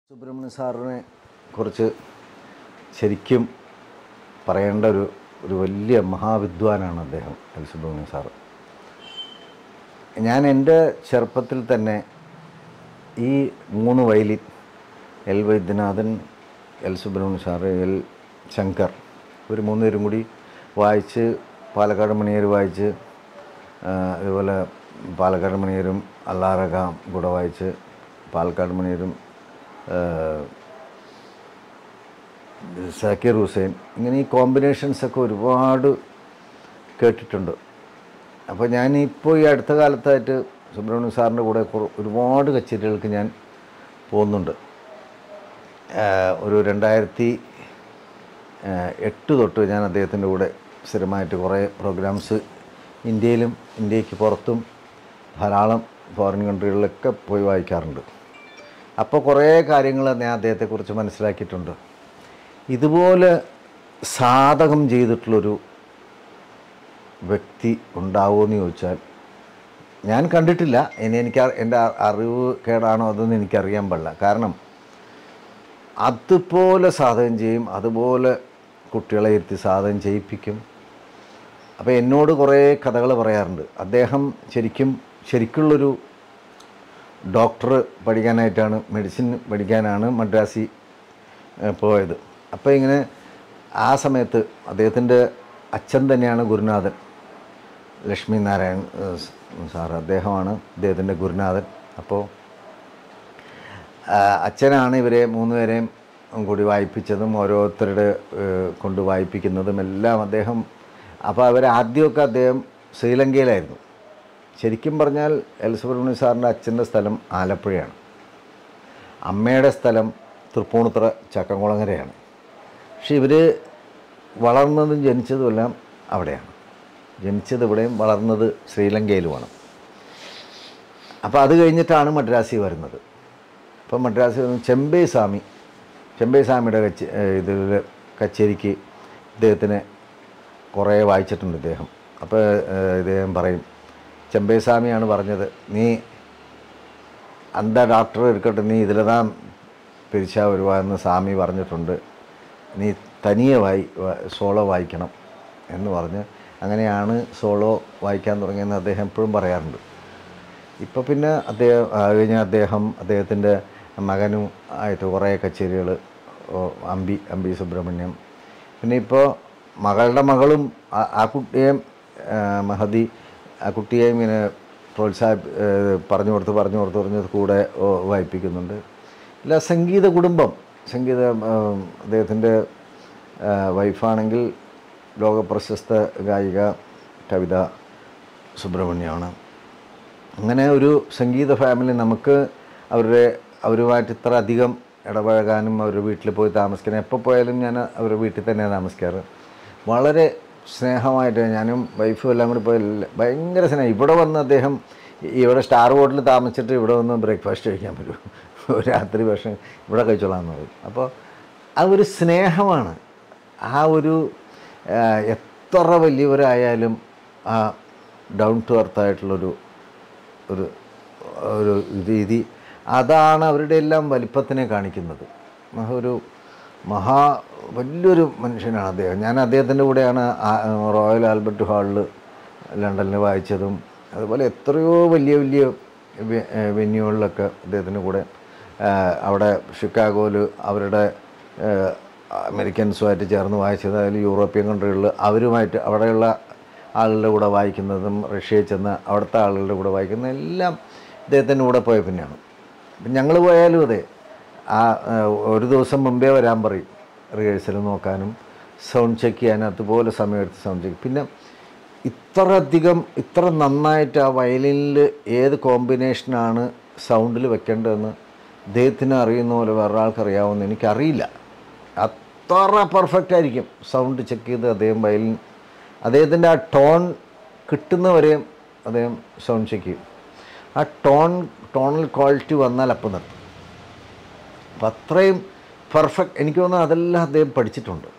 സുബ്രഹ്മണ്യ സാറിനെ കുറിച്ച് ശരിക്കും പറയേണ്ട ഒരു ഒരു വലിയ മഹാവിദ്വാനാണ് അദ്ദേഹം എൽ സുബ്രഹ്മണ്യ സാറ് ഞാൻ എൻ്റെ ചെറുപ്പത്തിൽ തന്നെ ഈ മൂന്ന് violin L Vaidyanathan L Subrahmanya sir L Shankar ഒരു മൂന്നുപേരും കൂടി വായിച്ച് പാലക്കാട് മണിയർ വായിച്ച് ആ, അതുപോലെ പാലക്കാട് മണിയരും അല്ലാറകാം കൂടെ വായിച്ച് പാലക്കാട് മണിയരും ആ, സക്കീർ ഹുസൈൻ ഇങ്ങനെ ഈ കോമ്പിനേഷൻസൊക്കെ ഒരുപാട് കേട്ടിട്ടുണ്ട് അപ്പോൾ ഞാൻ ഇപ്പോൾ ഈ അടുത്ത കാലത്തായിട്ട് സുബ്രഹ്മണ്യ സാറിൻ്റെ കൂടെ കുറ- ഒരുപാട് കച്ചേരികൾക്ക് ഞാൻ പോകുന്നുണ്ട് ആഹ് ഒരു രണ്ടായിരത്തി ആഹ് എട്ട് തൊട്ട് ഞാൻ അദ്ദേഹത്തിൻ്റെ കൂടെ സ്ഥിരമായിട്ട് കുറേ പ്രോഗ്രാംസ് ഇന്ത്യയിലും ഇന്ത്യക്ക് പുറത്തും ധാരാളം ഫോറിൻ കൺട്രികളിലൊക്കെ പോയി വായിക്കാറുണ്ട് അപ്പോൾ കുറേ കാര്യങ്ങൾ ഞാൻ അദ്ദേഹത്തെക്കുറിച്ച് മനസ്സിലാക്കിയിട്ടുണ്ട് ഇതുപോലെ സാധകം ചെയ്തിട്ടുള്ളൊരു വ്യക്തി ഉണ്ടാവുമെന്ന് ചോദിച്ചാൽ ഞാൻ കണ്ടിട്ടില്ല ഇനി എനിക്ക് അ- എൻ്റെ അ- അറിവ് കേടാണോ അതൊന്നും എനിക്കറിയാൻ പാടില്ല കാരണം അതുപോലെ സാധകം ചെയ്യും അതുപോലെ കുട്ടികളെ ഇരുത്തി സാധകം ചെയ്യിപ്പിക്കും അപ്പോൾ എന്നോട് കുറേ കഥകൾ പറയാറുണ്ട് അദ്ദേഹം ശരിക്കും ശരിക്കുള്ളൊരു ഡോക്ടർ പഠിക്കാനായിട്ടാണ് മെഡിസിൻ പഠിക്കാനാണ് മദ്രാസി ഏഹ്, പോയത് അപ്പോൾ ഇങ്ങനെ ആ സമയത്ത് അദ്ദേഹത്തിൻ്റെ അച്ഛൻ തന്നെയാണ് ഗുരുനാഥൻ ലക്ഷ്മി നാരായൺ ഏഹ്, സാർ അദ്ദേഹമാണ് അദ്ദേഹത്തിൻ്റെ ഗുരുനാഥൻ അപ്പോൾ ആ, അച്ഛനാണ് ഇവരെ മൂന്നുപേരെയും കൂടി വായിപ്പിച്ചതും ഓരോരുത്തരുടെ ഏഹ്, കൊണ്ട് വായിപ്പിക്കുന്നതും എല്ലാം അദ്ദേഹം അപ്പോൾ അവർ ആദ്യമൊക്കെ അദ്ദേഹം ശ്രീലങ്കയിലായിരുന്നു ശരിക്കും പറഞ്ഞാൽ എൽ സുബ്രഹ്മണ്യ സാറിൻ്റെ അച്ഛൻ്റെ സ്ഥലം ആലപ്പുഴയാണ് അമ്മയുടെ സ്ഥലം തൃപ്പൂണിത്തുറ ചക്കംകുളങ്ങരയാണ് പക്ഷെ ഇവർ വളർന്നതും ജനിച്ചതുമെല്ലാം അവിടെയാണ് ജനിച്ചത് ഇവിടെയും വളർന്നത് ശ്രീലങ്കയിലുമാണ് അപ്പോൾ അത് കഴിഞ്ഞിട്ടാണ് മദ്രാസി വരുന്നത് അപ്പോൾ മദ്രാസി വന്ന് ചെമ്പൈ സ്വാമി ചെമ്പൈ സ്വാമിയുടെ കച്ചേ ഇതിൽ കച്ചേരിക്ക് ഇദ്ദേഹത്തിന് കുറേ വായിച്ചിട്ടുണ്ട് ഇദ്ദേഹം അപ്പോൾ ഏഹ്, ഇദ്ദേഹം പറയും ചെമ്പൈ സ്വാമിയാണ് പറഞ്ഞത് നീ അന്ത ഡോക്ടർ എടുക്കട്ടെ നീ ഇതിലതാ പിരിച്ചാ വരുവാ എന്ന് സ്വാമി പറഞ്ഞിട്ടുണ്ട് നീ തനിയെ വായി വ- സോളോ വായിക്കണം എന്ന് പറഞ്ഞ് അങ്ങനെയാണ് സോളോ വായിക്കാൻ തുടങ്ങിയെന്ന് അദ്ദേഹം എപ്പോഴും പറയാറുണ്ട് ഇപ്പോൾ പിന്നെ അദ്ദേഹം അത് കഴിഞ്ഞ് അദ്ദേഹം അദ്ദേഹത്തിൻ്റെ മകനും ആയിട്ട് കുറേ കച്ചേരികൾ അമ്പി അമ്പി സുബ്രഹ്മണ്യം പിന്നെ ഇപ്പോൾ മകളുടെ മകളും ആ- ആ കുട്ടിയെയും ആ, മഹതി ആ കുട്ടിയെയും ഇങ്ങനെ പ്രോത്സാഹി ഏ, പറഞ്ഞു കൊടുത്ത് പറഞ്ഞു കൊടുത്ത് പറഞ്ഞ് കൂടെ ഓ, വായിപ്പിക്കുന്നുണ്ട് ഇല്ല സംഗീത കുടുംബം സംഗീത അദ്ദേഹത്തിൻ്റെ വൈഫാണെങ്കിൽ ലോകപ്രശസ്ത ഗായിക കവിത സുബ്രഹ്മണ്യമാണ് അങ്ങനെ ഒരു സംഗീത ഫാമിലി നമുക്ക് അവരുടെ അവരുമായിട്ട് ഇത്ര അധികം ഇടപഴകാനും അവരുടെ വീട്ടിൽ പോയി താമസിക്കാനും എപ്പോൾ പോയാലും ഞാൻ അവരുടെ വീട്ടിൽ തന്നെയാണ് താമസിക്കാറ് വളരെ സ്നേഹമായിട്ട് ഞാനും വൈഫും എല്ലാം കൂടി പോയി എല്ലാ- ഭയങ്കര സ്നേഹം ഇവിടെ വന്ന് അദ്ദേഹം ഈ- ഇവിടെ സ്റ്റാർ ഹോട്ടലിൽ താമസിച്ചിട്ട് ഇവിടെ വന്ന് ബ്രേക്ക്ഫാസ്റ്റ് കഴിക്കാൻ പറ്റും രാത്രി ഭക്ഷണം ഇവിടെ കഴിച്ചോളാം എന്ന് പറയും അപ്പോൾ ആ ഒരു സ്നേഹമാണ് ആ ഒരു ആ, എത്ര വലിയവരായാലും ആ ഡൗൺ ടു എർത്ത് ആയിട്ടുള്ളൊരു ഒരു ഒരു രീതി അതാണ് അവരുടെ എല്ലാം വലിപ്പത്തിനെ കാണിക്കുന്നത് മഹ ഒരു മഹാ വലിയൊരു മനുഷ്യനാണ് അദ്ദേഹം ഞാൻ അദ്ദേഹത്തിൻ്റെ കൂടെയാണ് ആ- റോയൽ ആൽബർട്ട് ഹാളിൽ ലണ്ടനിൽ വായിച്ചതും അതുപോലെ എത്രയോ വലിയ വലിയ വെ- ഏഹ് വെന്യൂകളിലൊക്കെ അദ്ദേഹത്തിൻ്റെ കൂടെ ആഹ് അവിടെ ഷിക്കാഗോയിൽ അവരുടെ ഏഹ് അമേരിക്കൻസുമായിട്ട് ചേർന്ന് വായിച്ചത് അതിൽ യൂറോപ്യൻ കൺട്രികളിൽ അവരുമായിട്ട് അവിടെയുള്ള ആളുകളുടെ കൂടെ വായിക്കുന്നതും റഷ്യയിൽ ചെന്ന് അവിടുത്തെ ആളുകളുടെ കൂടെ വായിക്കുന്നതും എല്ലാം ഇദ്ദേഹത്തിൻ്റെ കൂടെ പോയ പിന്നെയാണ് അപ്പം ഞങ്ങൾ പോയാലും അതെ ആ ആ, ഒരു ദിവസം മുമ്പേ വരാൻ പറയും റിഹേഴ്സൽ നോക്കാനും സൗണ്ട് ചെക്ക് ചെയ്യാനും അതുപോലെ സമയമെടുത്ത് സൗണ്ട് ചെക്ക് പിന്നെ ഇത്ര അധികം ഇത്ര നന്നായിട്ട് ആ വയലിനിൽ ഏത് കോമ്പിനേഷനാണ് സൗണ്ടിൽ വെക്കേണ്ടതെന്ന് അദ്ദേഹത്തിന് അറിയുന്ന പോലെ വേറൊരാൾക്ക് അറിയാവുന്ന എനിക്കറിയില്ല അത്ര പെർഫെക്റ്റ് ആയിരിക്കും സൗണ്ട് ചെക്ക് ചെയ്ത് അദ്ദേഹം വയലിൻ അദ്ദേഹത്തിൻ്റെ ആ ടോൺ കിട്ടുന്നവരെയും അദ്ദേഹം സൗണ്ട് ചെക്ക് ചെയ്യും ആ ടോൺ ടോണൽ ക്വാളിറ്റി വന്നാൽ അപ്പം നിർത്തും അപ്പം അത്രയും പെർഫെക്റ്റ് എനിക്ക് തോന്നുന്നു അതെല്ലാം അദ്ദേഹം പഠിച്ചിട്ടുണ്ട്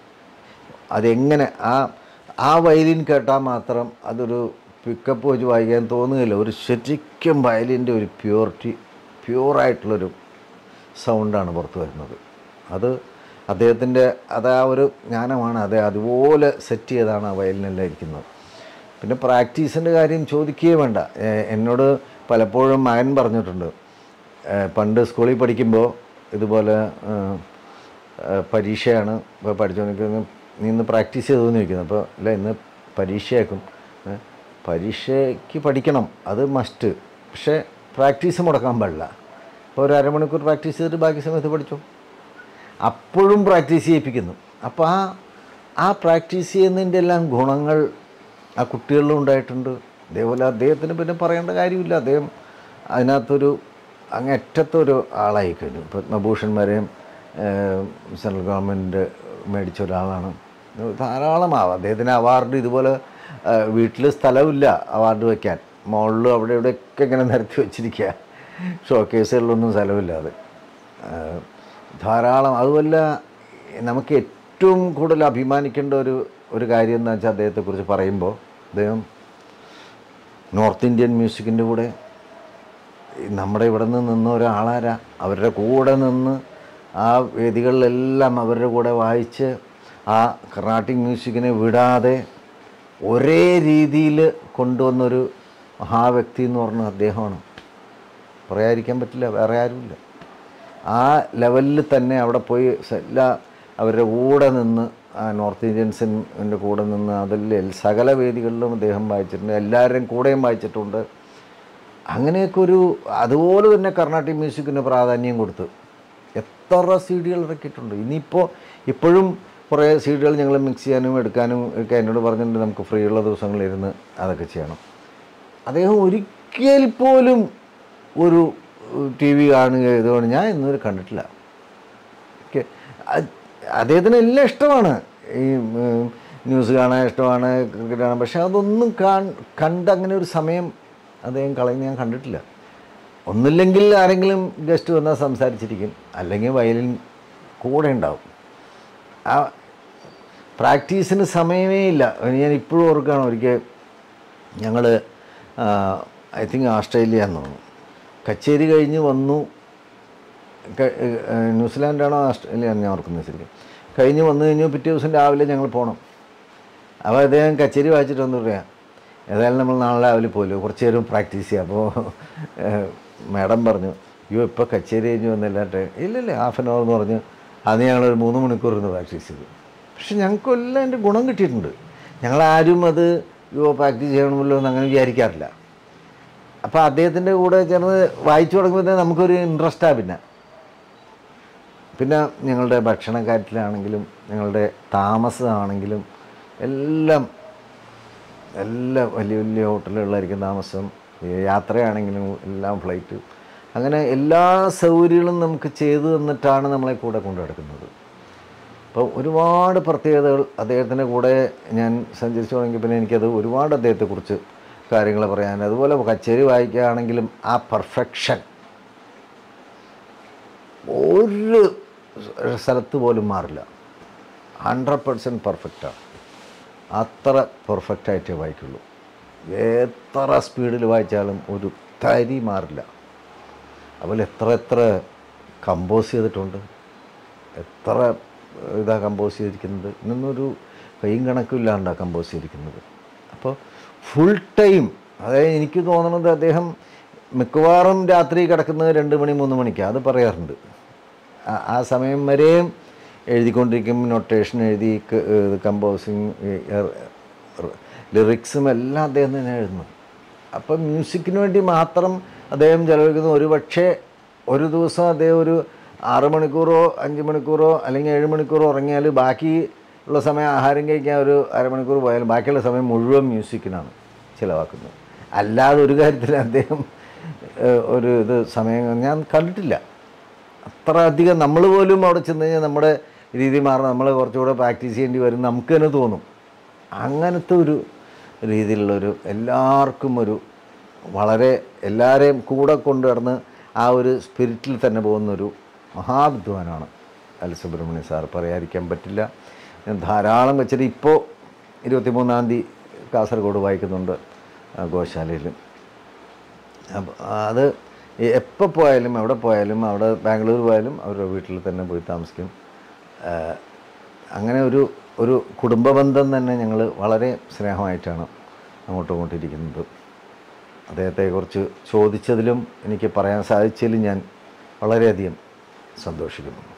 അതെങ്ങനെ ആ ആ വയലിൻ കേട്ടാൽ മാത്രം അതൊരു പിക്കപ്പ് വെച്ച് വായിക്കാൻ തോന്നുകയില്ല ഒരു ശരിക്കും വയലിൻ്റെ ഒരു പ്യൂരിറ്റി പ്യൂറായിട്ടുള്ളൊരു സൗണ്ടാണ് പുറത്ത് വരുന്നത് അത് അദ്ദേഹത്തിൻ്റെ അത് ആ ഒരു ജ്ഞാനമാണ് അത് അതുപോലെ സെറ്റ് ചെയ്താണ് ആ വയലിനെല്ലാം ഇരിക്കുന്നത് പിന്നെ പ്രാക്ടീസിൻ്റെ കാര്യം ചോദിക്കുകയേ വേണ്ട ഏ, എന്നോട് പലപ്പോഴും മകൻ പറഞ്ഞിട്ടുണ്ട് ഏ, പണ്ട് സ്കൂളിൽ പഠിക്കുമ്പോൾ ഇതുപോലെ ഏ, ഏ, പരീക്ഷയാണ് ഇപ്പോൾ പഠിച്ചുകൊണ്ടിരിക്കുന്നത് നീ ഇന്ന് പ്രാക്ടീസ് ചെയ്തോന്ന് ചോദിക്കുന്നത് അപ്പോൾ ഇല്ല ഇന്ന് പരീക്ഷയാക്കും ഏ, പരീക്ഷയ്ക്ക് പഠിക്കണം അത് മസ്റ്റ് പക്ഷേ പ്രാക്ടീസ് മുടക്കാൻ പാടില്ല ഇപ്പോൾ ഒരു അരമണിക്കൂർ പ്രാക്ടീസ് ചെയ്തിട്ട് ബാക്കി സമയത്ത് പഠിച്ചു അപ്പോഴും പ്രാക്ടീസ് ചെയ്യിപ്പിക്കുന്നു അപ്പോൾ ആ ആ പ്രാക്ടീസ് ചെയ്യുന്നതിൻ്റെ എല്ലാം ഗുണങ്ങൾ ആ കുട്ടികളിലും ഉണ്ടായിട്ടുണ്ട് അതേപോലെ അദ്ദേഹത്തിന് പിന്നെ പറയേണ്ട കാര്യമില്ല അദ്ദേഹം അതിനകത്തൊരു അങ്ങറ്റത്തൊരു ആളായി കഴിഞ്ഞു പത്മഭൂഷൺ വരെയും ഏഹ്, സെൻട്രൽ ഗവൺമെൻറ് മേടിച്ച ഒരാളാണ് ധാരാളമാവും അദ്ദേഹത്തിന് അവാർഡ് ഇതുപോലെ വീട്ടിൽ സ്ഥലമില്ല അവാർഡ് വയ്ക്കാൻ മുകളിലും അവിടെ ഇവിടെയൊക്കെ ഇങ്ങനെ നിരത്തി വെച്ചിരിക്കുക ഷോക്കേസുകളിലൊന്നും സ്ഥലമില്ലാതെ ഏഹ്, ധാരാളം അതുമല്ല നമുക്ക് ഏറ്റവും കൂടുതൽ അഭിമാനിക്കേണ്ട ഒരു ഒരു കാര്യം എന്ന് വെച്ചാൽ അദ്ദേഹത്തെക്കുറിച്ച് പറയുമ്പോൾ അദ്ദേഹം നോർത്ത് ഇന്ത്യൻ മ്യൂസിക്കിൻ്റെ കൂടെ നമ്മുടെ ഇവിടെ നിന്ന് നിന്ന ഒരാളാരാ അവരുടെ കൂടെ നിന്ന് ആ വേദികളിലെല്ലാം അവരുടെ കൂടെ വായിച്ച് ആ കർണാട്ടിക് മ്യൂസിക്കിനെ വിടാതെ ഒരേ രീതിയിൽ കൊണ്ടുവന്നൊരു മഹാവ്യക്തി എന്ന് പറഞ്ഞ അദ്ദേഹമാണ് പറയാതിരിക്കാൻ പറ്റില്ല വേറെ ആരുമില്ല ആ ലെവലിൽ തന്നെ അവിടെ പോയി സ- എല്ലാ അവരുടെ കൂടെ നിന്ന് ആ നോർത്ത് ഇന്ത്യൻസിൻ്റെ കൂടെ നിന്ന് അതിൽ എൽ- സകല വേദികളിലും അദ്ദേഹം വായിച്ചിട്ടുണ്ട് എല്ലാവരുടെയും കൂടെയും വായിച്ചിട്ടുണ്ട് അങ്ങനെയൊക്കെ ഒരു അതുപോലെ തന്നെ കർണാട്ടിക് മ്യൂസിക്കിന് പ്രാധാന്യം കൊടുത്ത് എത്ര സി ഡികൾ ഇറക്കിയിട്ടുണ്ട് ഇനിയിപ്പോൾ ഇപ്പോഴും കുറേ സി ഡികൾ ഞങ്ങൾ മിക്സ് ചെയ്യാനും എടുക്കാനും ഒക്കെ എന്നോട് പറഞ്ഞിട്ടുണ്ട് നമുക്ക് ഫ്രീ ഉള്ള ദിവസങ്ങളിലിരുന്ന് അതൊക്കെ ചെയ്യണം അദ്ദേഹം ഒരിക്കൽ പോലും ഒരു ടി വി കാണുക ഇതുകൊണ്ട് ഞാൻ ഇന്നുവരെ കണ്ടിട്ടില്ല ഒക്കെ അത് അദ്ദേഹത്തിന് എല്ലാം ഇഷ്ടമാണ് ഈ ഉം, ന്യൂസ് കാണാൻ ഇഷ്ടമാണ് ക്രിക്കറ്റ് കാണാൻ പക്ഷേ അതൊന്നും കാൺ കണ്ട് അങ്ങനെ ഒരു സമയം അദ്ദേഹം കളയുന്ന ഞാൻ കണ്ടിട്ടില്ല ഒന്നില്ലെങ്കിൽ ആരെങ്കിലും ഗസ്റ്റ് വന്നാൽ സംസാരിച്ചിരിക്കും അല്ലെങ്കിൽ വയലിൻ കൂടെ ഉണ്ടാവും ആ പ്രാക്ടീസിന് സമയമേ ഇല്ല ഞാൻ ഇപ്പോഴും ഓർക്കുകയാണ് ഒരിക്കൽ ഞങ്ങൾ ഐ തിങ്ക് ഓസ്ട്രേലിയ എന്ന് തോന്നുന്നു കച്ചേരി കഴിഞ്ഞ് വന്നു ക- ഏഹ് ന്യൂസിലാൻഡാണോ ഓസ്ട്രേലിയ ഞാൻ ഓർക്കുന്നത് ശരിക്കും കഴിഞ്ഞ് വന്നു കഴിഞ്ഞു പിറ്റേ ദിവസം രാവിലെ ഞങ്ങൾ പോകണം അപ്പോൾ അദ്ദേഹം കച്ചേരി വായിച്ചിട്ട് വന്നു പറയാം ഏതായാലും നമ്മൾ നാളെ രാവിലെ പോലും കുറച്ച് നേരം പ്രാക്ടീസ് ചെയ്യാം അപ്പോൾ മാഡം പറഞ്ഞു അയ്യോ ഇപ്പോൾ കച്ചേരി കഴിഞ്ഞ് വന്നില്ലാട്ടെ ഇല്ലല്ലേ ഹാഫ് ആൻ അവർ എന്ന് പറഞ്ഞ് അത് ഞങ്ങളൊരു മൂന്ന് മണിക്കൂർ ഇരുന്ന് പ്രാക്ടീസ് ചെയ്തു പക്ഷെ ഞങ്ങൾക്കെല്ലാം അതിൻ്റെ ഗുണം കിട്ടിയിട്ടുണ്ട് ഞങ്ങളാരും അത് യോ പ്രാക്ടീസ് ചെയ്യണമല്ലോ എന്ന് അങ്ങനെ വിചാരിക്കാറില്ല അപ്പോൾ അദ്ദേഹത്തിൻ്റെ കൂടെ ചേർന്ന് വായിച്ചു തുടങ്ങുമ്പോൾ നമുക്കൊരു ഇൻട്രസ്റ്റാണ് പിന്നെ പിന്നെ ഞങ്ങളുടെ ഭക്ഷണ കാര്യത്തിലാണെങ്കിലും ഞങ്ങളുടെ താമസമാണെങ്കിലും എല്ലാം എല്ലാം വലിയ വലിയ ഹോട്ടലുകളിലായിരിക്കും താമസം ഈ യാത്രയാണെങ്കിലും എല്ലാം ഫ്ലൈറ്റ് അങ്ങനെ എല്ലാ സൗകര്യങ്ങളും നമുക്ക് ചെയ്തു തന്നിട്ടാണ് നമ്മളെ കൂടെ കൊണ്ടു നടക്കുന്നത് അപ്പോൾ ഒരുപാട് പ്രത്യേകതകൾ അദ്ദേഹത്തിൻ്റെ കൂടെ ഞാൻ സഞ്ചരിച്ചു തുടങ്ങിയ പിന്നെ എനിക്കത് ഒരുപാട് അദ്ദേഹത്തെക്കുറിച്ച് കാര്യങ്ങൾ പറയാൻ അതുപോലെ കച്ചേരി വായിക്കുകയാണെങ്കിലും ആ പെർഫെക്ഷൻ ഒരു സ്ഥലത്ത് പോലും മാറില്ല ഹൺഡ്രഡ് പെർസെൻറ്റ് പെർഫെക്റ്റാണ് അത്ര പെർഫെക്റ്റായിട്ടേ വായിക്കുള്ളൂ എത്ര സ്പീഡിൽ വായിച്ചാലും ഒരു തരി മാറില്ല അതുപോലെ എത്ര എത്ര കമ്പോസ് ചെയ്തിട്ടുണ്ട് എത്ര ഇതാ കമ്പോസ് ചെയ്തിരിക്കുന്നത് ഇന്നൊരു കൈയും കണക്കില്ലാണ്ടാണ് കമ്പോസ് ചെയ്തിരിക്കുന്നത് അപ്പോൾ ഫുൾ ടൈം അതായത് എനിക്ക് തോന്നുന്നത് അദ്ദേഹം മിക്കവാറും രാത്രി കിടക്കുന്നത് രണ്ട് മണി മൂന്ന് മണിക്കാണ് അത് പറയാറുണ്ട് ആ- ആ സമയം വരെയും എഴുതിക്കൊണ്ടിരിക്കും നൊട്ടേഷൻ എഴുതി കമ്പോസിങ് ലിറിക്സും എല്ലാം അദ്ദേഹം തന്നെ എഴുതുന്നു അപ്പം മ്യൂസിക്കിന് വേണ്ടി മാത്രം അദ്ദേഹം ചെലവഴിക്കുന്ന ഒരു പക്ഷേ ഒരു ദിവസം അദ്ദേഹം ഒരു ആറ് മണിക്കൂറോ അഞ്ച് മണിക്കൂറോ അല്ലെങ്കിൽ ഏഴ് മണിക്കൂറോ ഉറങ്ങിയാൽ ബാക്കി ഉള്ള സമയം ആഹാരം കഴിക്കാൻ ഒരു അരമണിക്കൂർ പോയാലും ബാക്കിയുള്ള സമയം മുഴുവൻ മ്യൂസിക്കിനാണ് ചിലവാക്കുന്നത് അല്ലാതെ ഒരു കാര്യത്തിൽ അദ്ദേഹം ഏഹ്, ഒരു ഇത് സമയം ഞാൻ കണ്ടിട്ടില്ല അത്ര അധികം നമ്മൾ പോലും അവിടെ ചെന്ന് കഴിഞ്ഞാൽ നമ്മുടെ രീതി മാറണം നമ്മൾ കുറച്ചുകൂടെ പ്രാക്ടീസ് ചെയ്യേണ്ടി വരും നമുക്ക് തന്നെ തോന്നും അങ്ങനത്തെ ഒരു രീതിയിലുള്ളൊരു എല്ലാവർക്കും ഒരു വളരെ എല്ലാവരെയും കൂടെ കൊണ്ടു നടന്ന് ആ ഒരു സ്പിരിറ്റിൽ തന്നെ പോകുന്നൊരു മഹാവിദ്വാനാണ് അൽ സുബ്രഹ്മണ്യ സാർ പറയാതിരിക്കാൻ പറ്റില്ല ഞാൻ ധാരാളം വെച്ചിട്ട് ഇപ്പോൾ ഇരുപത്തിമൂന്നാം തീയതി കാസർഗോഡ് വായിക്കുന്നുണ്ട് ആ, ഗോശാലയിൽ അപ്പം അത് എപ്പോൾ പോയാലും എവിടെ പോയാലും അവിടെ ബാംഗ്ലൂർ പോയാലും അവരുടെ വീട്ടിൽ തന്നെ പോയി താമസിക്കും ആ, അങ്ങനെ ഒരു ഒരു കുടുംബ ബന്ധം തന്നെ ഞങ്ങൾ വളരെ സ്നേഹമായിട്ടാണ് അങ്ങോട്ടും ഇങ്ങോട്ടും ഇരിക്കുന്നത് അദ്ദേഹത്തെക്കുറിച്ച് ചോദിച്ചതിലും എനിക്ക് പറയാൻ സാധിച്ചതിലും ഞാൻ വളരെയധികം സന്തോഷിക്കുന്നു